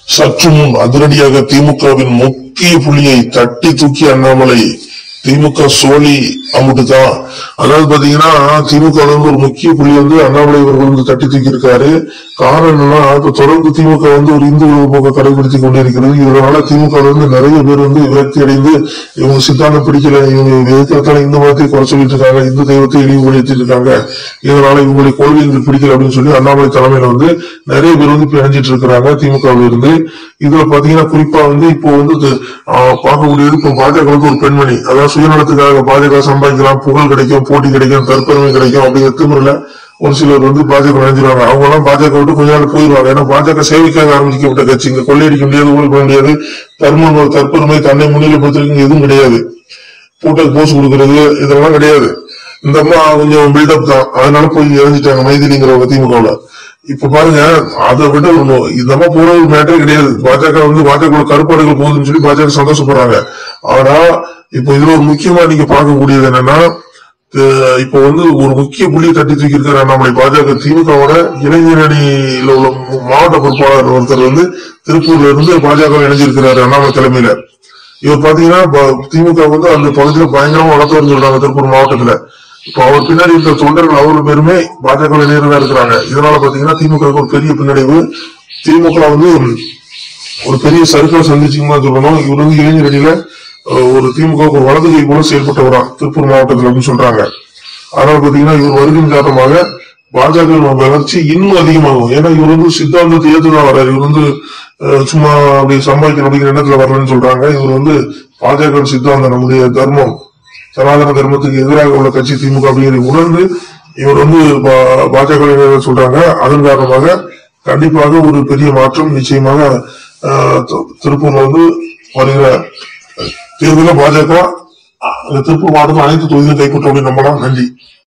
சற்று முன் அதிரடியாக திமுகவின் முக்கிய புள்ளியை தட்டி தூக்கி அண்ணாமலை திமுக சோழி அமுட்டுதான் அதாவது பாத்தீங்கன்னா திமுக ல வந்து ஒரு முக்கிய புள்ளி வந்து அண்ணாமலை அவர்கள் வந்து தட்டி தூக்கி இருக்காரு காரணம் என்னன்னா இப்ப தொடர்ந்து திமுக வந்து ஒரு இந்து உறவு போக்க கடைபிடித்து கொண்டிருக்கிறது இதனால திமுக ல வந்து நிறைய பேர் வந்து விரக்தி அடைந்து இவங்க சித்தாந்தம் பிடிக்கல இவங்க எதிர்த்தால இந்து மதத்தை குறை சொல்லிட்டு இருக்காங்க இந்து தெய்வத்தை இழிவுபடுத்திட்டு இருக்காங்க இதனால இவங்களுடைய கொள்கைகள் பிடிக்கல அப்படின்னு சொல்லி அண்ணாமலை தலைமையில வந்து நிறைய பேர் வந்து இப்ப இணைஞ்சிட்டு இருக்கிறாங்க திமுகவில் இருந்து இதுல பாத்தீங்கன்னா குறிப்பா வந்து இப்போ வந்து இது, ஆஹ், பார்க்கக்கூடியது இப்போ பாஜக வந்து ஒரு பெண்மணி அதாவது சுயநலத்துக்காக பாஜக சம்பாதிக்கலாம் புகழ் கிடைக்கும் போட்டி கிடைக்கும் தற்பெருமை கிடைக்கும் அப்படிங்கிற திமிரில் ஒரு சிலர் வந்து பாஜக நினைஞ்சிருவாங்க அவங்க எல்லாம் பாஜக விட்டு கொஞ்ச நாள் போயிடுவாங்க ஏன்னா பாஜக சேவைக்காக ஆரம்பிக்கப்பட்ட கட்சி இங்க கொள்ளையடிக்க முடியாது ஊழல் பண்ண முடியாது தர்மம் தற்பெருமை தன்னை முன்னிலைப்படுத்துறதுக்கு எதுவும் கிடையாது போட்டோக்கு போஸ் கொடுக்கறது இதெல்லாம் கிடையாது இந்த அம்மா கொஞ்சம் பில்டப் தான் அதனால போய் இறந்துட்டாங்க மைதிலிங்கிறவங்க திமுகவுல இப்ப பாருங்க அதை விட ஒரு நோ- இந்த அம்மா போற ஒரு மேட்டரே கிடையாது பாஜக வந்து பாஜக கருப்பாடுகள் போகுதுன்னு சொல்லி பாஜக சந்தோஷப்படுறாங்க ஆனா இப்போ இதுல ஒரு முக்கியமா நீங்க பார்க்கக்கூடியது என்னன்னா அஹ் இப்போ வந்து ஒரு முக்கிய புள்ளியை தட்டி தூக்கி இருக்கிற நம்முடைய பாஜக திமுகவோட இளைஞரணியில உள்ள மு- மாவட்ட பொறுப்பாளர் ஒருத்தர் வந்து திருப்பூர்ல இருந்து பாஜக இணைஞ்சிருக்கிறாரு அண்ணாமலை தலைமையில இவர் பாத்தீங்கன்னா ப- திமுக வந்து அந்த பகுதியில பயங்கரமா வளர்த்து சொல்றாங்க திருப்பூர் மாவட்டத்துல இப்ப அவர் பின்னாடி இருக்க தொண்டர்கள் அவ்வளவு பேருமே பாஜக இளைஞர்கள் தான் இருக்கிறாங்க இதனால பாத்தீங்கன்னா திமுக க்கு ஒரு பெரிய பின்னடைவு திமுக வந்து ஒரு பெரிய சர்க்கிள் சந்திச்சுன்னு தான் சொல்லணும் இவர் வந்து இளைஞரடியில அஹ், ஒரு திமுக க்கு ஒரு வலது கை போல செயல்பட்டவரா திருப்பூர் மாவட்டத்தில் அப்படின்னு சொல்றாங்க அதனால பாத்தீங்கன்னா இவர் வருகையின் காரணமாக பாஜக வளர்ச்சி இன்னும் அதிகமாகும் ஏன்னா இவர் வந்து சித்தாந்தத்தை ஏற்றுதான் வர்றாரு இவர் வந்து அஹ், சும்மா அப்படி சம்பாதிக்கணும் அப்படிங்கிற எண்ணத்துல வரலன்னு சொல்றாங்க இவர் வந்து பாஜக சித்தாந்தம் நம்முடைய தர்மம் சனாதன தர்மத்துக்கு எதிராக உள்ள கட்சி திமுக அப்படிங்கிறதை உணர்ந்து இவர் வந்து பா- பாஜக இளைஞர்கள் சொல்றாங்க அதன் காரணமாக கண்டிப்பாக ஒரு பெரிய மாற்றம் நிச்சயமாக அஹ், தி- திருப்பூர்ல வந்து வருகிற தேர்தலில் பாஜக அஹ், திருப்பூர் மாவட்டத்தில் அனைத்து தொகுதிகளும் கைப்பற்றும் அப்படின்னு நம்பலாம் நன்றி